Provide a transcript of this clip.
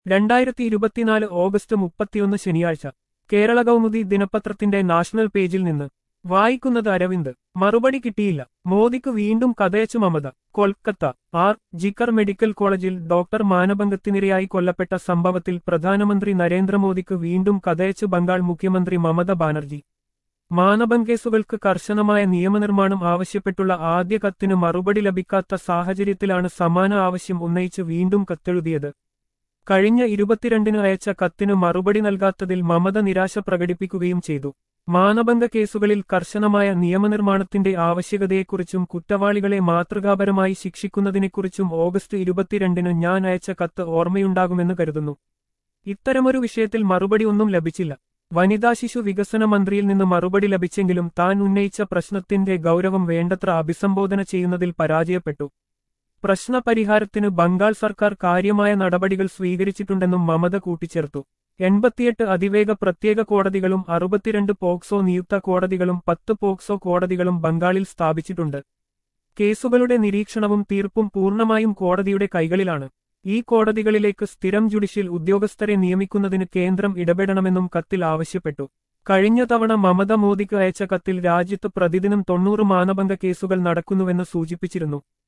രണ്ടായിരത്തി ഇരുപത്തിനാല് ഓഗസ്റ്റ് മുപ്പത്തിയൊന്ന് ശനിയാഴ്ച കേരള കൗമുദി ദിനപത്രത്തിന്റെ നാഷണൽ പേജിൽ നിന്ന് വായിക്കുന്നത് അരവിന്ദ് മറുപടി കിട്ടിയില്ല മോദിക്ക് വീണ്ടും കഥയച്ചു മമത കൊൽക്കത്ത ആർ ജിക്കർ മെഡിക്കൽ കോളേജിൽ ഡോക്ടർ മാനഭംഗത്തിനിരയായി കൊല്ലപ്പെട്ട സംഭവത്തിൽ പ്രധാനമന്ത്രി നരേന്ദ്രമോദിക്ക് വീണ്ടും കഥയച്ചു ബംഗാൾ മുഖ്യമന്ത്രി മമത ബാനർജി മാനഭം കേസുകൾക്ക് കർശനമായ നിയമനിർമ്മാണം ആവശ്യപ്പെട്ടുള്ള ആദ്യ കത്തിന് മറുപടി ലഭിക്കാത്ത സാഹചര്യത്തിലാണ് സമാന ആവശ്യം ഉന്നയിച്ച് വീണ്ടും കത്തെഴുതിയത് കഴിഞ്ഞ ഇരുപത്തിരണ്ടിന് അയച്ച കത്തിന് മറുപടി നൽകാത്തതിൽ മമത നിരാശ പ്രകടിപ്പിക്കുകയും ചെയ്തു മാനഭംഗ കേസുകളിൽ കർശനമായ നിയമനിർമ്മാണത്തിന്റെ ആവശ്യകതയെക്കുറിച്ചും കുറ്റവാളികളെ മാതൃകാപരമായി ശിക്ഷിക്കുന്നതിനെക്കുറിച്ചും ഓഗസ്റ്റ് ഇരുപത്തിരണ്ടിന് ഞാൻ അയച്ച കത്ത് ഓർമ്മയുണ്ടാകുമെന്ന് കരുതുന്നു ഇത്തരമൊരു വിഷയത്തിൽ മറുപടി ഒന്നും ലഭിച്ചില്ല വനിതാ ശിശു വികസന മന്ത്രിയിൽ നിന്ന് മറുപടി ലഭിച്ചെങ്കിലും താൻ ഉന്നയിച്ച പ്രശ്നത്തിന്റെ ഗൗരവം വേണ്ടത്ര അഭിസംബോധന ചെയ്യുന്നതിൽ പരാജയപ്പെട്ടു പ്രശ്നപരിഹാരത്തിന് ബംഗാൾ സർക്കാർ കാര്യമായ നടപടികൾ സ്വീകരിച്ചിട്ടുണ്ടെന്നും മമത കൂട്ടിച്ചേർത്തു എൺപത്തിയെട്ട് അതിവേഗ പ്രത്യേക കോടതികളും അറുപത്തിരണ്ട് പോക്സോ നിയുക്ത കോടതികളും പത്ത് പോക്സോ കോടതികളും ബംഗാളിൽ സ്ഥാപിച്ചിട്ടുണ്ട് കേസുകളുടെ നിരീക്ഷണവും തീർപ്പും പൂർണ്ണമായും കോടതിയുടെ കൈകളിലാണ് ഈ കോടതികളിലേക്ക് സ്ഥിരം ജുഡീഷ്യൽ ഉദ്യോഗസ്ഥരെ നിയമിക്കുന്നതിന് കേന്ദ്രം ഇടപെടണമെന്നും കത്തിൽ ആവശ്യപ്പെട്ടു കഴിഞ്ഞ തവണ മമത മോദിക്ക് അയച്ച കത്തിൽ രാജ്യത്ത് പ്രതിദിനം തൊണ്ണൂറ് മാനഭംഗ കേസുകൾ നടക്കുന്നുവെന്ന് സൂചിപ്പിച്ചിരുന്നു